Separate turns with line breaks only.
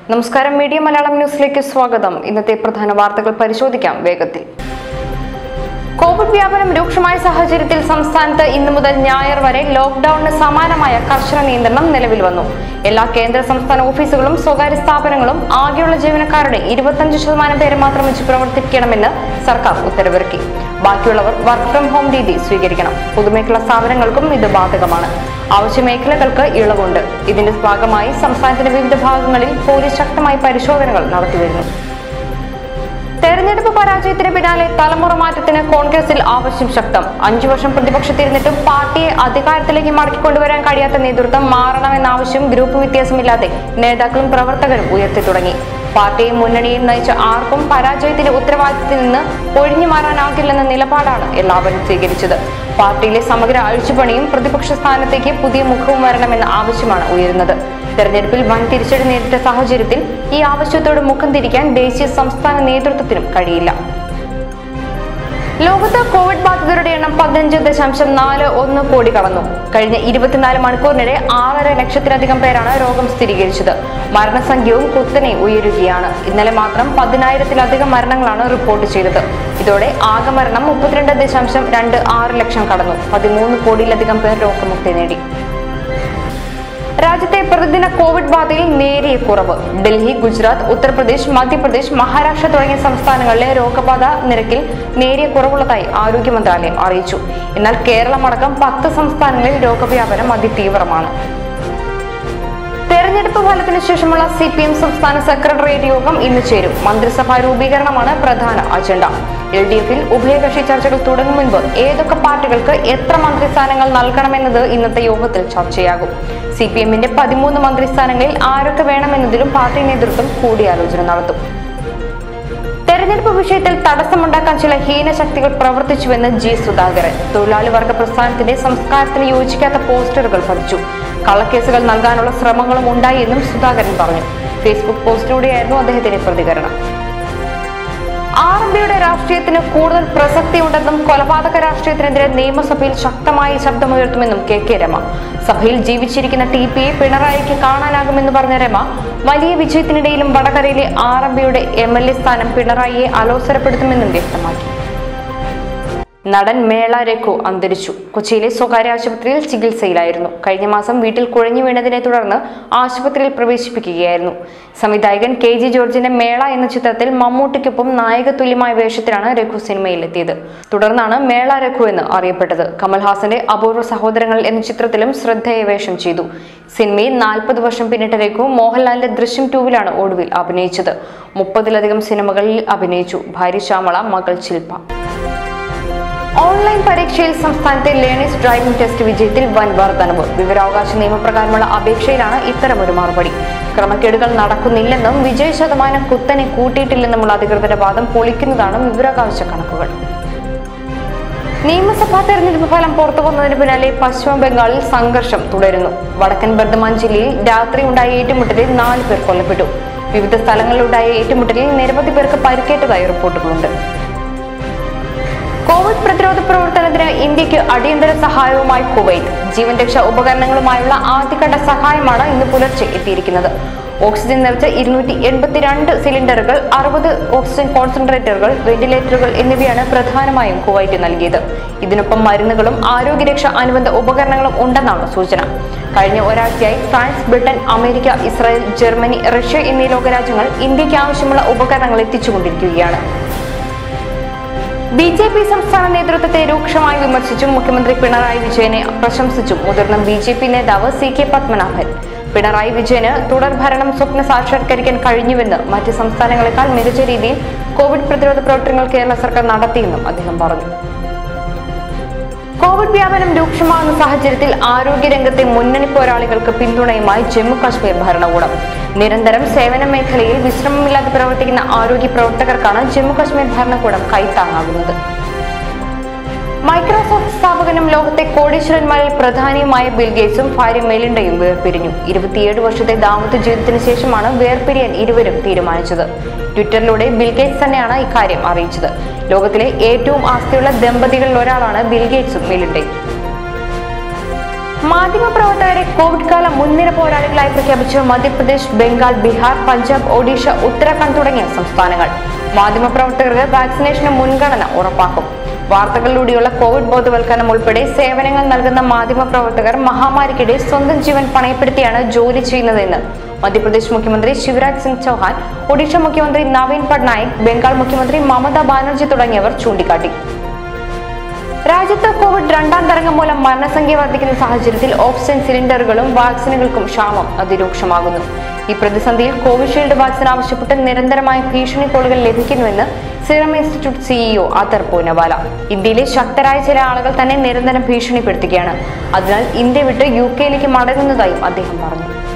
നമസ്കാരം മീഡിയ മലയാളം ന്യൂസിലേക്ക് സ്വാഗതം ഇന്നത്തെ പ്രധാന വാർത്തകൾ പരിശോധിക്കാം വേഗത്തിൽ കോവിഡ് വ്യാപനം രൂക്ഷമായ സാഹചര്യത്തിൽ സംസ്ഥാനത്ത് ഇന്നു മുതൽ ഞായർ വരെ ലോക്ഡൌണിന് സമാനമായ കർശന നിയന്ത്രണം നിലവിൽ വന്നു എല്ലാ കേന്ദ്ര സംസ്ഥാന ഓഫീസുകളും സ്വകാര്യ സ്ഥാപനങ്ങളും ആകെയുള്ള ജീവനക്കാരുടെ ഇരുപത്തഞ്ച് ശതമാനം പേരെ മാത്രം വെച്ച് പ്രവർത്തിക്കണമെന്ന് സർക്കാർ ഉത്തരവിറക്കി ബാക്കിയുള്ളവർ വർക്ക് ഫ്രം ഹോം രീതി സ്വീകരിക്കണം പൊതുമേഖലാ സ്ഥാപനങ്ങൾക്കും ഇത് ബാധകമാണ് ആവശ്യ മേഖലകൾക്ക് ഇളവുണ്ട് ഇതിന്റെ ഭാഗമായി സംസ്ഥാനത്തിന്റെ വിവിധ ഭാഗങ്ങളിൽ പോലീസ് ശക്തമായി പരിശോധനകൾ നടത്തിവരുന്നു തെരഞ്ഞെടുപ്പ് പരാജയത്തിന് പിന്നാലെ തലമുറ മാറ്റത്തിന് കോൺഗ്രസിൽ ആവശ്യം ശക്തം അഞ്ചു വർഷം പ്രതിപക്ഷത്തിരുന്നിട്ടും പാർട്ടിയെ അധികാരത്തിലേക്ക് മടക്കിക്കൊണ്ടുവരാൻ കഴിയാത്ത നേതൃത്വം മാറണമെന്ന ആവശ്യം ഗ്രൂപ്പ് വ്യത്യാസമില്ലാതെ നേതാക്കളും പ്രവർത്തകരും ഉയർത്തി തുടങ്ങി പാർട്ടിയും മുന്നണിയും നയിച്ച ആർക്കും പരാജയത്തിന്റെ ഉത്തരവാദിത്തത്തിൽ നിന്ന് ഒഴിഞ്ഞു മാറാനാകില്ലെന്ന നിലപാടാണ് എല്ലാവരും സ്വീകരിച്ചത് പാർട്ടിയിലെ സമഗ്ര അഴിച്ചുപണിയും പ്രതിപക്ഷ സ്ഥാനത്തേക്ക് പുതിയ മുഖവും വരണമെന്ന ആവശ്യമാണ് ഉയരുന്നത് തെരഞ്ഞെടുപ്പിൽ വൻ തിരിച്ചടി നേരിട്ട സാഹചര്യത്തിൽ ഈ ആവശ്യത്തോട് മുഖം തിരിക്കാൻ ദേശീയ സംസ്ഥാന നേതൃത്വത്തിനും കഴിയില്ല ലോകത്ത് കോവിഡ് ബാധിതരുടെ എണ്ണം പതിനഞ്ച് ദശാംശം നാല് ഒന്ന് കോടി കടന്നു കഴിഞ്ഞ ഇരുപത്തിനാല് മണിക്കൂറിനിടെ ആറര ലക്ഷത്തിലധികം പേരാണ് രോഗം സ്ഥിരീകരിച്ചത് മരണസംഖ്യവും കുത്തനെ ഉയരുകയാണ് ഇന്നലെ മാത്രം പതിനായിരത്തിലധികം മരണങ്ങളാണ് റിപ്പോർട്ട് ചെയ്തത് ഇതോടെ ആകെ മരണം മുപ്പത്തിരണ്ട് ദശാംശം രണ്ട് ആറ് ലക്ഷം കടന്നു പതിമൂന്ന് കോടിയിലധികം പേർ രോഗമുക്തി നേടി രാജ്യത്തെ പ്രതിദിന കോവിഡ് ബാധയിൽ നേരിയ കുറവ് ഡൽഹി ഗുജറാത്ത് ഉത്തർപ്രദേശ് മധ്യപ്രദേശ് മഹാരാഷ്ട്ര തുടങ്ങിയ സംസ്ഥാനങ്ങളിലെ രോഗബാധ നിരക്കിൽ നേരിയ കുറവുള്ളതായി ആരോഗ്യ മന്ത്രാലയം അറിയിച്ചു എന്നാൽ കേരളമടക്കം പത്ത് സംസ്ഥാനങ്ങളിൽ രോഗവ്യാപനം അതിതീവ്രമാണ് തെരഞ്ഞെടുപ്പ് ഫലത്തിന് ശേഷമുള്ള സി പി എം സംസ്ഥാന സെക്രട്ടേറിയറ്റ് യോഗം ഇന്ന് ചേരും മന്ത്രിസഭാ രൂപീകരണമാണ് പ്രധാന അജണ്ട എൽ ഡി എഫിൽ ഉഭയകക്ഷി ചർച്ചകൾ തുടങ്ങും മുൻപ് ഏതൊക്കെ പാർട്ടികൾക്ക് എത്ര മന്ത്രിസ്ഥാനങ്ങൾ നൽകണമെന്നത് ഇന്നത്തെ യോഗത്തിൽ ചർച്ചയാകും സി പി എമ്മിന്റെ പതിമൂന്ന് മന്ത്രിസ്ഥാനങ്ങളിൽ ആരൊക്കെ വേണമെന്നതിലും പാർട്ടി നേതൃത്വം കൂടിയാലോചന നടത്തും തെരഞ്ഞെടുപ്പ് വിഷയത്തിൽ തടസ്സമുണ്ടാക്കാൻ ചില ഹീനശക്തികൾ പ്രവർത്തിച്ചുവെന്ന് ജി സുധാകരൻ തൊഴിലാളി വർഗ പ്രസ്ഥാനത്തിന്റെ സംസ്കാരത്തിന് യോജിക്കാത്ത പോസ്റ്ററുകൾ പതിച്ചു കള്ളക്കേസുകൾ നൽകാനുള്ള ശ്രമങ്ങളും ഉണ്ടായി എന്നും സുധാകരൻ പറഞ്ഞു ഫേസ്ബുക്ക് പോസ്റ്റിലൂടെയായിരുന്നു അദ്ദേഹത്തിന്റെ പ്രതികരണം ആർ എം പിയുടെ രാഷ്ട്രീയത്തിന് കൂടുതൽ പ്രസക്തിയുണ്ടെന്നും കൊലപാതക രാഷ്ട്രീയത്തിനെതിരെ നിയമസഭയിൽ ശക്തമായി ശബ്ദമുയർത്തുമെന്നും കെ കെ രമ സഭയിൽ ജീവിച്ചിരിക്കുന്ന ടി പിയെ പിണറായിക്ക് കാണാനാകുമെന്ന് പറഞ്ഞ രമ വലിയ വിജയത്തിനിടയിലും വടകരയിലെ ആർ എം പിയുടെ എം എൽ എ സ്ഥാനം പിണറായിയെ അലോസരപ്പെടുത്തുമെന്നും വ്യക്തമാക്കി നടൻ മേള രഘു അന്തരിച്ചു കൊച്ചിയിലെ സ്വകാര്യ ആശുപത്രിയിൽ ചികിത്സയിലായിരുന്നു കഴിഞ്ഞ മാസം വീട്ടിൽ കുഴഞ്ഞു വീണതിനെ തുടർന്ന് ആശുപത്രിയിൽ പ്രവേശിപ്പിക്കുകയായിരുന്നു സംവിധായകൻ കെ ജി ജോർജിന്റെ മേള എന്ന ചിത്രത്തിൽ മമ്മൂട്ടിക്കൊപ്പം നായക തുല്യമായ വേഷത്തിലാണ് രഘു സിനിമയിലെത്തിയത് തുടർന്നാണ് മേള രഘു എന്ന് അറിയപ്പെട്ടത് കമൽഹാസന്റെ അപൂർവ സഹോദരങ്ങൾ എന്ന ചിത്രത്തിലും ശ്രദ്ധേയ വേഷം ചെയ്തു സിനിമയിൽ നാൽപ്പത് വർഷം പിന്നിട്ട രഘു മോഹൻലാലിന്റെ ദൃശ്യം ടൂവിലാണ് ഒടുവിൽ അഭിനയിച്ചത് മുപ്പതിലധികം സിനിമകളിൽ അഭിനയിച്ചു ഭാര്യ ശ്യാമള മകൾ ശില്പ ഓൺലൈൻ പരീക്ഷയിൽ സംസ്ഥാനത്തെ ലേണേഴ്സ് ഡ്രൈവിംഗ് ടെസ്റ്റ് വിജയത്തിൽ വൻ വർധനവ് വിവരാവകാശ നിയമപ്രകാരമുള്ള അപേക്ഷയിലാണ് ഇത്തരമൊരു മറുപടി ക്രമക്കേടുകൾ നടക്കുന്നില്ലെന്നും വിജയ ശതമാനം കുത്തനെ കൂട്ടിയിട്ടില്ലെന്നുമുള്ള അധികൃതരുടെ വാദം പൊളിക്കുന്നതാണ് വിവരാവകാശ കണക്കുകൾ നിയമസഭാ തെരഞ്ഞെടുപ്പ് ഫലം പുറത്തു വന്നതിന് പിന്നാലെ പശ്ചിമ ബംഗാളിൽ സംഘർഷം തുടരുന്നു വടക്കൻ ബർദ്ധമാൻ ജില്ലയിൽ രാത്രി ഉണ്ടായ ഏറ്റുമുട്ടലിൽ നാല് പേർ കൊല്ലപ്പെട്ടു വിവിധ സ്ഥലങ്ങളിലുണ്ടായ ഏറ്റുമുട്ടലിൽ നിരവധി പേർക്ക് പരിക്കേറ്റതായി റിപ്പോർട്ടുകളുണ്ട് കോവിഡ് പ്രതിരോധ പ്രവർത്തനത്തിന് ഇന്ത്യക്ക് അടിയന്തര സഹായവുമായി കുവൈറ്റ് ജീവൻ രക്ഷാ ഉപകരണങ്ങളുമായുള്ള ആദ്യഘട്ട സഹായമാണ് ഇന്ന് പുലർച്ചെ എത്തിയിരിക്കുന്നത് ഓക്സിജൻ നിറച്ച ഇരുന്നൂറ്റി എൺപത്തിരണ്ട് സിലിണ്ടറുകൾ അറുപത് ഓക്സിജൻ കോൺസെൻട്രേറ്ററുകൾ വെന്റിലേറ്ററുകൾ എന്നിവയാണ് പ്രധാനമായും കുവൈറ്റ് നൽകിയത് ഇതിനൊപ്പം മരുന്നുകളും ആരോഗ്യരക്ഷ അനുബന്ധ ഉപകരണങ്ങളും ഉണ്ടെന്നാണ് സൂചന കഴിഞ്ഞ ഒരാഴ്ചയായി France Britain America Israel Germany Russia എന്നീ ലോകരാജ്യങ്ങൾ ഇന്ത്യക്ക് ആവശ്യമുള്ള ഉപകരണങ്ങൾ എത്തിച്ചുകൊണ്ടിരിക്കുകയാണ് ബി ജെ പി സംസ്ഥാന നേതൃത്വത്തെ രൂക്ഷമായി വിമർശിച്ചും മുഖ്യമന്ത്രി പിണറായി വിജയനെ പ്രശംസിച്ചും മുതിർന്ന ബി ജെ പി നേതാവ് സി കെ പത്മനാഭൻ പിണറായി വിജയന് തുടർ ഭരണം സ്വപ്ന സാക്ഷാത്കരിക്കാൻ കഴിഞ്ഞുവെന്ന് മറ്റ് സംസ്ഥാനങ്ങളെക്കാൾ മികച്ച രീതിയിൽ കോവിഡ് പ്രതിരോധ പ്രവർത്തനങ്ങൾ കേരള സർക്കാർ നടത്തിയെന്നും അദ്ദേഹം പറഞ്ഞു കോവിഡ് വ്യാപനം രൂക്ഷമാകുന്ന സാഹചര്യത്തിൽ ആരോഗ്യരംഗത്തെ മുന്നണി പോരാളികൾക്ക് പിന്തുണയുമായി ജമ്മു കാശ്മീർ ഭരണകൂടം നിരന്തരം സേവന മേഖലയിൽ വിശ്രമമില്ലാതെ പ്രവർത്തിക്കുന്ന ആരോഗ്യ പ്രവർത്തകർക്കാണ് ജമ്മു കാശ്മീർ ഭരണകൂടം കൈത്താങ്ങാകുന്നത് മൈക്രോസോഫ്റ്റ് സ്ഥാപകനും ലോകത്തെ കോടീശ്വരന്മാരിൽ പ്രധാനിയുമായ ബിൽ ഗേറ്റ്സും ഭാര്യ മെലിൻഡയും വേർപിരിഞ്ഞു ഇരുപത്തിയേഴ് വർഷത്തെ ദാമ്പത്യ ജീവിതത്തിന് ശേഷമാണ് വേർപിരിയാൻ ഇരുവരും തീരുമാനിച്ചത് ട്വിറ്ററിലൂടെ ബിൽ ഗേറ്റ്സ് തന്നെയാണ് ഇക്കാര്യം അറിയിച്ചത് ലോകത്തിലെ ഏറ്റവും ആസ്തിയുള്ള ദമ്പതികളിൽ ഒരാളാണ് ബിൽ ഗേറ്റ്സും മെലിൻഡയും മാധ്യമപ്രവർത്തകരെ കോവിഡ് കാല മുൻനിര പോരാളികളായി പ്രഖ്യാപിച്ച മധ്യപ്രദേശ് ബംഗാൾ ബീഹാർ പഞ്ചാബ് ഒഡീഷ ഉത്തരാഖണ്ഡ് തുടങ്ങിയ സംസ്ഥാനങ്ങൾ മാധ്യമപ്രവർത്തകർക്ക് വാക്സിനേഷന് മുൻഗണന ഉറപ്പാക്കും വാർത്തകളിലൂടെയുള്ള കോവിഡ് ബോധവൽക്കരണം ഉൾപ്പെടെ സേവനങ്ങൾ നൽകുന്ന മാധ്യമപ്രവർത്തകർ മഹാമാരിക്കിടെ സ്വന്തം ജീവൻ പണയപ്പെടുത്തിയാണ് ജോലി ചെയ്യുന്നതെന്ന് മധ്യപ്രദേശ് മുഖ്യമന്ത്രി ശിവരാജ് സിംഗ് ചൗഹാൻ ഒഡീഷ മുഖ്യമന്ത്രി നവീൻ പട്നായിക് ബംഗാൾ മുഖ്യമന്ത്രി മമതാ ബാനർജി തുടങ്ങിയവർ ചൂണ്ടിക്കാട്ടി രാജ്യത്ത് കോവിഡ് രണ്ടാം തരംഗം മൂലം മരണസംഖ്യ വർദ്ധിക്കുന്ന സാഹചര്യത്തിൽ ഓക്സിജൻ സിലിണ്ടറുകളും വാക്സിനുകൾക്കും ക്ഷാമം അതിരൂക്ഷമാകുന്നു ഈ പ്രതിസന്ധിയിൽ കോവിഷീൽഡ് വാക്സിൻ ആവശ്യപ്പെട്ട് നിരന്തരമായ ഭീഷണി കോളുകൾ ലഭിക്കുന്നുവെന്ന് Serum Institute CEO Adar Poonawalla ഇന്ത്യയിലെ ശക്തരായ ചില ആളുകൾ തന്നെ നിരന്തരം ഭീഷണിപ്പെടുത്തുകയാണ് അതിനാൽ ഇന്ത്യ വിട്ട് യു കെയിലേക്ക് മടങ്ങുന്നതായും അദ്ദേഹം പറഞ്ഞു